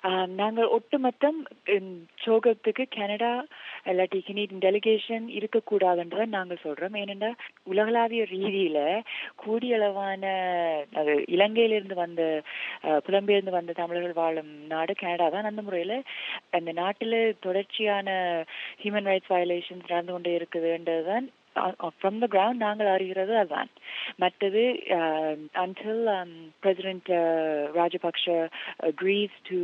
ஆஹ், நாங்கள் ஒட்டுமொத்தம் இந்த சோகத்துக்கு கனடா இல்லாட்டி கெனடியன் டெலிகேஷன் இருக்கக்கூடாதுன்றதை நாங்கள் சொல்றோம் ஏனென்றா உலகளாவிய ரீதியில கூடியளவான அது இலங்கையிலிருந்து வந்த ஆஹ், புலம்பெயர்ந்து வந்த தமிழர்கள் வாழும் நாடு கனடா தான் அந்த முறையில அந்த நாட்டில் தொடர்ச்சியான ஹியூமன் ரைட்ஸ் வயலேஷன்ஸ் நடந்து கொண்டே இருக்குதுன்றதுதான் ஃப்ரம் த கிரவுண்ட் நாங்கள் அறிகிறது அதுதான் மற்றது until president Rajapaksa agrees to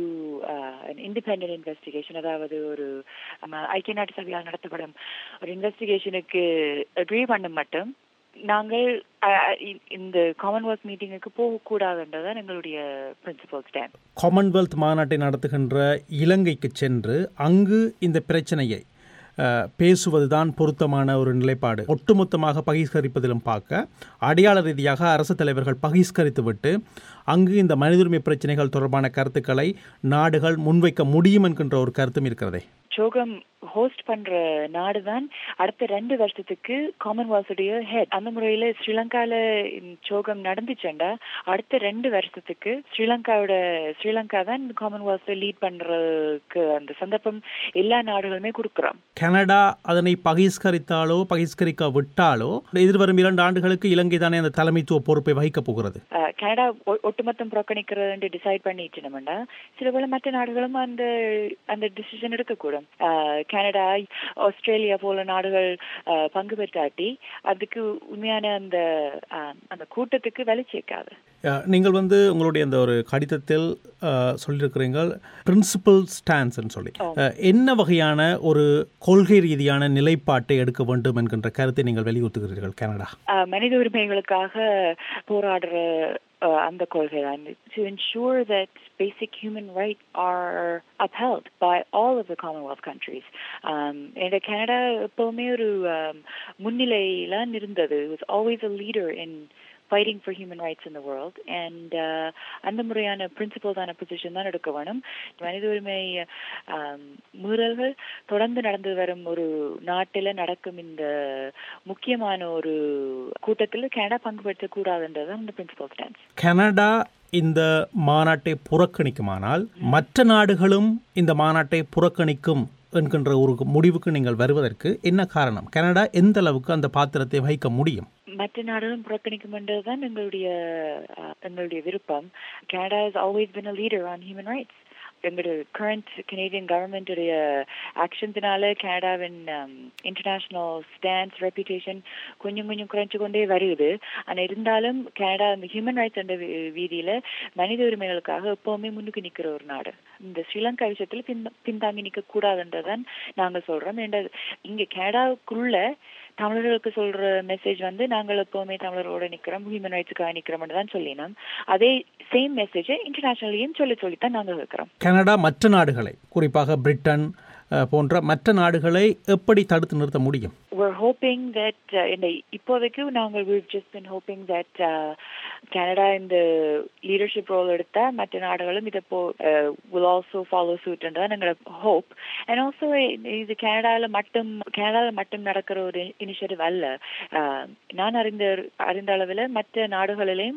an independent investigation அதாவது ஒரு um, ஐக்கிய நாட்டு சபையால் நடத்தப்படும் ஒரு இன்வெஸ்டிகேஷனுக்கு அக்ரி பண்ண மட்டும் நாங்கள் அஹ், இ- இந்த காமன்வெல்த் மீட்டிங்குக்கு போகக்கூடாதுன்றதான் எங்களுடைய பிரின்சிபல் ஸ்டாண்ட் காமன்வெல்த் மாநாட்டை நடத்துகின்ற இலங்கைக்கு சென்று அங்கு இந்த பிரச்சனையை அஹ், பேசுவதுதான் பொருத்தமான ஒரு நிலைப்பாடு ஒட்டுமொத்தமாக பகிஷ்கரிப்பதிலும் பார்க்க அடையாள ரீதியாக அரசு தலைவர்கள் பகிஷ்கரித்துவிட்டு அங்கு இந்த மனித உரிமை பிரச்சனைகள் தொடர்பான கருத்துக்களை நாடுகள் முன்வைக்க முடியும் என்கின்ற ஒரு கருத்தும் இருக்கிறதே சோகம் ஹோஸ்ட் பண்ற நாடு தான் அடுத்த ரெண்டு வருஷத்துக்கு காமன்வெல்த்துடைய ஹெட் அந்த முறையில ஸ்ரீலங்கால இந்த சோகம் நடந்துச்சுண்டா அடுத்த ரெண்டு வருஷத்துக்கு ஸ்ரீலங்காவோட ஸ்ரீலங்கா தான் காமன்வெல்த் லீட் பண்றதுக்கு அந்த சந்தர்ப்பம் எல்லா நாடுகளுமே கொடுக்குறோம் கனடா அதனை பகிஷ்கரித்தாலோ பகிஷ்கரிக்க விட்டாலோ எதிர்வரும் இரண்டு ஆண்டுகளுக்கு இலங்கை தானே அந்த தலைமைத்துவ பொறுப்பை வகிக்கப் போகிறது அஹ், கனடா ஒ- ஒட்டுமொத்தம் புறக்கணிக்கிறது டிசைட் பண்ணிட்டு நம்மண்டா சில போல மற்ற நாடுகளும் அந்த அந்த டிசிஷன் எடுக்கக்கூடும் அஹ், கனடா ஆஸ்திரேலியா போல நாடுகள் அஹ், பங்கு பெற்றாட்டி அதுக்கு உண்மையான அந்த அஹ், அந்த கூட்டத்துக்கு வலி சேர்க்காது அஹ், நீங்கள் வந்து உங்களுடைய அந்த ஒரு கடிதத்தில் அஹ், சொல்லியிருக்கிறீங்க பிரின்சிபல் ஸ்டான்ஸ்ன்னு சொல்லி அஹ், என்ன வகையான ஒரு கொள்கை ரீதியான நிலைப்பாட்டை எடுக்க வேண்டும் என்கின்ற கருத்தை நீங்கள் வலியுறுத்துகிறீர்கள் கனடா அஹ், மனித உரிமைகளுக்காக போராடுற அஹ், அந்த கொள்கை தான் to ensure that basic human rights are upheld by all of the Commonwealth countries. Um, and Canada எப்பவுமே ஒரு um, முன்னிலையில இருந்தது. It was always a leader in fighting for human rights in the world and uh, அந்த முறையான பிரின்சிபல்ஸான position தான் எடுக்க வேணும் மனித உரிமை um, மீறல்கள் தொடர்ந்து நடந்து வரும் ஒரு நாட்டில் நடக்கும் இந்த முக்கியமான ஒரு கூட்டத்தில் கனடா பங்கு பெற்றக் கூடாதுன்றது அந்த பிரின்சிபல் ஸ்டான்ஸ் கனடா இந்த மாநாட்டை புறக்கணிக்குமானால் மற்ற நாடுகளும் இந்த மாநாட்டை புறக்கணிக்கும் என்கின்ற ஒரு முடிவுக்கு நீங்கள் வருவதற்கு என்ன காரணம் கனடா எந்த அளவுக்கு அந்த பாத்திரத்தை வகிக்க முடியும் மற்ற நாடுகளும் புறக்கணிக்கும் என்றதுதான் எங்களுடைய அஹ், எங்களுடைய விருப்பம் Canada has always been a leader on human rights எங்களுடைய கரண்ட் கனேடியன் கவர்மெண்டுடைய ஆக்ஷன்ஸினால கனடாவின் இன்டர்நேஷனல் ஸ்டாண்ட்ஸ் ரெப்யூட்டேஷன் கொஞ்சம் கொஞ்சம் குறைஞ்சு கொண்டே வருது ஆனா இருந்தாலும் கனடா அந்த ஹியூமன் ரைட்ஸ் என்ற வீ- வீதியில மனித உரிமைகளுக்காக எப்பவுமே முன்னுக்கு நிக்கிற ஒரு நாடு இந்த ஸ்ரீலங்கா விஷயத்துல பின் பின்தாங்கி நிக்க கூடாதுன்றதான் நாங்க சொல்றோம் ஏன்டா இங்க கனடாவுக்குள்ள தமிழர்களுக்கு சொல்ற மெசேஜ் வந்து நாங்கள் எப்பவுமே தமிழரோட நிக்கிறோம் ஹியூமன் ரைட்ஸுக்காக நிக்கிறோம்னு தான் சொல்லினோம் அதே சேம் மெசேஜை இன்டர்நேஷனலையும் சொல்லி சொல்லித்தான் நாங்கள் இருக்கிறோம் கனடா மற்ற நாடுகளை குறிப்பாக பிரிட்டன் அஹ், போன்ற மற்ற நாடுகளை எப்படி தடுத்து நிறுத்த முடியும் we're hoping that uh, in the இப்போதைக்கு நாங்கள் we've just been hoping that uh, Canada இந்த leadership role எடுத்தா மற்ற நாடுகளும் இதை போ uh, will also follow suit தான் எங்களோட hope and also இது கனடால மட்டும் கனடால மட்டும் நடக்கிற ஒரு இனிஷியேட்டிவ் அல்ல Uh, நான் அறிந்த அறிந்த அளவில் மற்ற நாடுகளிலேயும்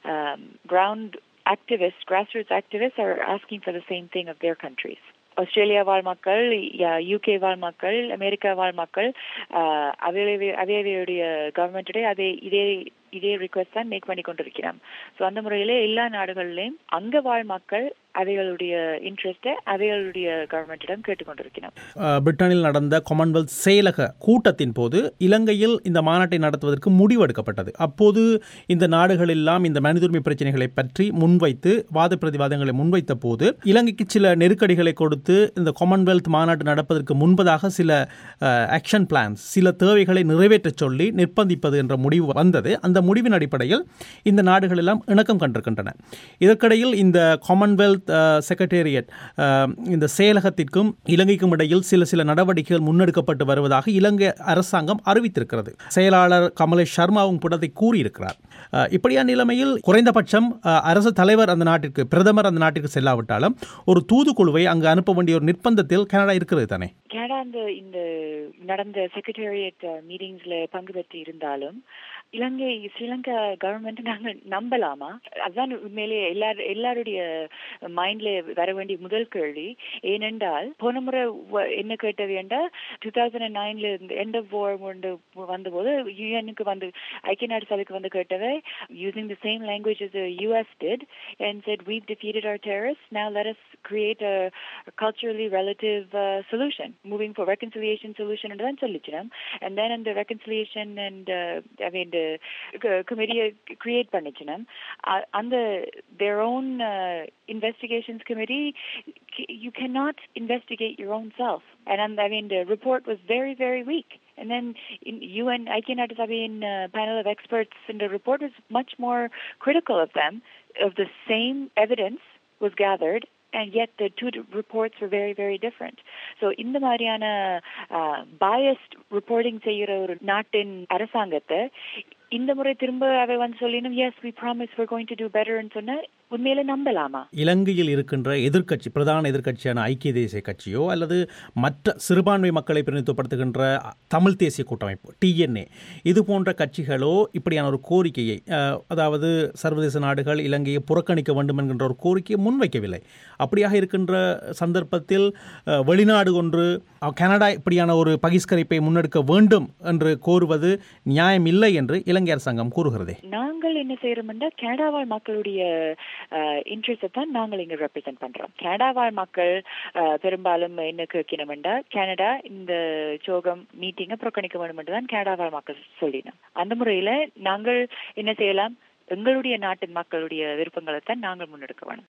ground activists, grassroots activists are asking for the same thing of their countries. Australia வாழ் மக்கள் யூகே வாழ் மக்கள் அமெரிக்கா வாழ் மக்கள் ஆஹ், அவையவை- அவையவையுடைய கவர்மெண்ட்டுடைய அதே இதே இதே ரிக்வெஸ்ட் தான் மேக் பண்ணி கொண்டிருக்கிறோம் ஸோ அந்த முறையிலே எல்லா நாடுகளிலையும் அங்க வாழ் மக்கள் அவைகளுடைய இன்ட்ரெஸ்ட்டை அவைகளுடைய கவர்மெண்ட்டிடம் கேட்டுக்கொண்டிருக்கிறோம் அஹ், பிரிட்டனில் நடந்த காமன்வெல்த் செயலக கூட்டத்தின் போது இலங்கையில் இந்த மாநாட்டை நடத்துவதற்கு முடிவெடுக்கப்பட்டது அப்போது இந்த நாடுகள் எல்லாம் இந்த மனித உரிமை பிரச்சனைகளை பற்றி முன்வைத்து வாத பிரதிவாதங்களை முன்வைத்த போது இலங்கைக்கு சில நெருக்கடிகளை கொடுத்து இந்த காமன்வெல்த் மாநாட்டு நடப்பதற்கு முன்பதாக சில ஆக்ஷன் பிளான்ஸ் சில தேவைகளை நிறைவேற்றச் சொல்லி நிர்பந்திப்பது என்ற முடிவு வந்தது அந்த முடிவின் அடிப்படையில் இந்த நாடுகள் எல்லாம் இணக்கம் கண்டிருக்கின்றன இதற்கிடையில் இந்த காமன்வெல்த் செக்ரட்டேரியட் இந்த செயலகத்திற்கும் இலங்கைக்கும் இடையில் சில சில நடவடிக்கைகள் முன்னெடுக்கப்பட்டு வருவதாக இலங்கை அரசாங்கம் அறிவித்திருக்கிறது செயலாளர் கமலேஷ் சர்மாவும் கூட அதை கூறியிருக்கிறார் அஹ், இப்படியான நிலைமையில் குறைந்தபட்சம் அஹ், அரசு தலைவர் அந்த நாட்டிற்கு பிரதமர் அந்த நாட்டிற்கு செல்லாவிட்டாலும் ஒரு தூதுக்குழுவை அங்கு அனுப்ப வேண்டிய ஒரு நிர்பந்தத்தில் கனடா இருக்கிறது தானே கனடா அந்த இந்த நடந்த செக்ரட்டேரியட் மீட்டிங்ஸ்ல பங்கு பெற்று இருந்தாலும் இலங்கை ஸ்ரீலங்கா கவர்மெண்ட் நாங்கள் நம்பலாமா அதுதான் உண்மையிலேயே எல்லார் எல்லாருடைய மைண்ட்ல வர வேண்டிய முதல் கேள்வி ஏனென்றால் போன முறை வ- என்ன கேட்டது என்றால் டூ தௌசண்ட் அண்ட் நைன்ல இருந்து எண்ட் ஆஃப் வார் கொண்டு வந்தபோது யூஎனுக்கு வந்து ஐக்கிய நாடு சபைக்கு வந்து கேட்டவை using the same language as the US did and said we've defeated our terrorists now let us create a, a culturally relative uh, solution moving for reconciliation solution and then சொல்லிச்சினம் and then in the reconciliation and uh, I mean the uh, committee create பண்ணிச்சினம் uh, under their own uh, investigations committee c- you cannot investigate your own self and um, I mean the report was very very weak and then in UN Aikin in uh, panel of experts in the report was much more critical of them of the same evidence was gathered and yet the two d- reports were very very different so இந்த மாதிரியான uh, biased reporting செய்யற ஒரு நாட்டின் அரசாங்கத்தை இந்த முறை திரும்ப அவை வந்து சொல்லினும் yes we promise we're going to do better ன்னு சொன்னா உண்மையில நம்பலாமா இலங்கையில் இருக்கின்ற எதிர்க்கட்சி பிரதான எதிர்க்கட்சியான ஐக்கிய தேசிய கட்சியோ அல்லது மற்ற சிறுபான்மை மக்களை பிரதிநிதித்துவப்படுத்துகின்ற தமிழ் தேசிய கூட்டமைப்பு டிஎன்ஏ இது போன்ற கட்சிகளோ இப்படியான ஒரு கோரிக்கையை அஹ், அதாவது சர்வதேச நாடுகள் இலங்கையை புறக்கணிக்க வேண்டும் என்கின்ற ஒரு கோரிக்கையை முன்வைக்கவில்லை அப்படியாக இருக்கின்ற சந்தர்ப்பத்தில் அஹ், வெளிநாடு ஒன்று அஹ், கனடா இப்படியான ஒரு பகிஷ்கரிப்பை முன்னெடுக்க வேண்டும் என்று கோருவது நியாயம் இல்லை என்று இலங்கை அரசாங்கம் கூறுகிறதே நாங்கள் என்ன செய்யறோம்னா கனடா வாழ் மக்களுடைய இன்ட்ரெஸ்ட் தான் நாங்கள் இங்க ரெப்ரசென்ட் பண்றோம் கனடா வாழ் மக்கள் அஹ், பெரும்பாலும் என்ன கேட்கணும்னா கனடா இந்த சோகம் மீட்டிங்கை புறக்கணிக்க வேண்டும் என்று தான் கனடா வாழ் மக்கள் சொல்லினோம் அந்த முறையில நாங்கள் என்ன செய்யலாம் எங்களுடைய நாட்டின் மக்களுடைய விருப்பங்களை தான் நாங்கள் முன்னெடுக்க வேணும்